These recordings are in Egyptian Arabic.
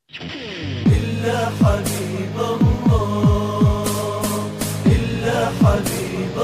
إلا حبيب الله إلا حبيب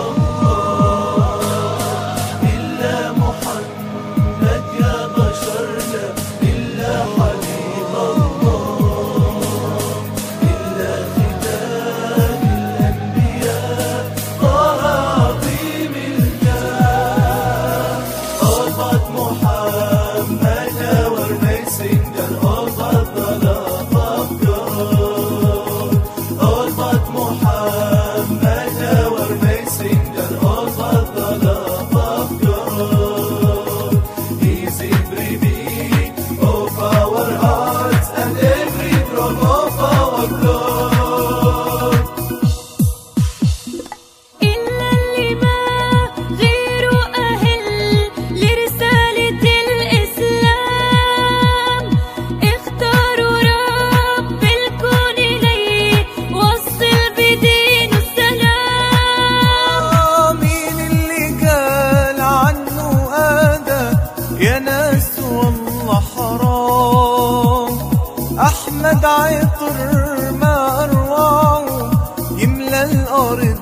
الله إلا محمد يا بشرنا إلا حبيب الله إلا ختام الأنبياء طه عظيم الجاه أربط محمد our messenger أربط ظلام أفكار أربط محمد our messenger أربط ظلام أفكار He's every beat of our hearts and every drop of our blood إلا اللي ما غيره أهل لرسالة الإسلام اختاروا رب الكون ليه وصل بدين السلام مين اللي قال عنه هذا يا ناس والله حرام احمد عطر ما اروعه يملى الارض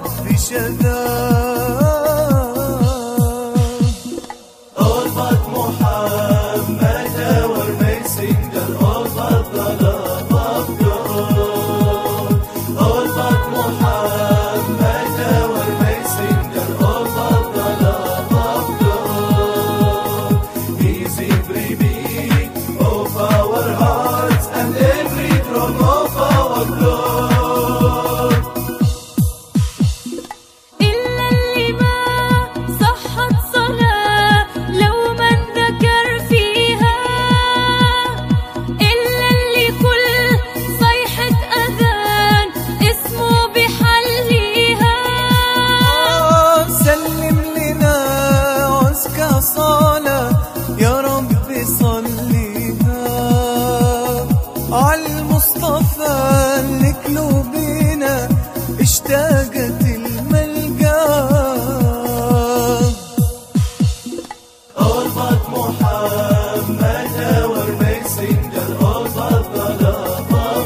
بشذا أربط محمد our messenger أربط ظلام أفكار أربط محمد our messenger أربط ظلام أفكار He's every beat of our hearts and every drop of our blood إلا اللي ما صحت صلاة لو من ذكر فيها إلا اللي كل صيحة أذان اسمه بحليها سلم لنا عزك صلاة يا رب صليها عالمصطفى اللي قلوبنا اشتاقت الملقاه أربط محمد our messenger أربط ظلام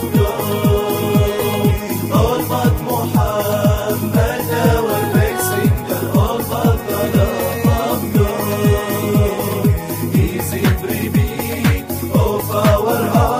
أفكار أربط محمد our messenger أربط ظلام أفكار He's every beat of our heart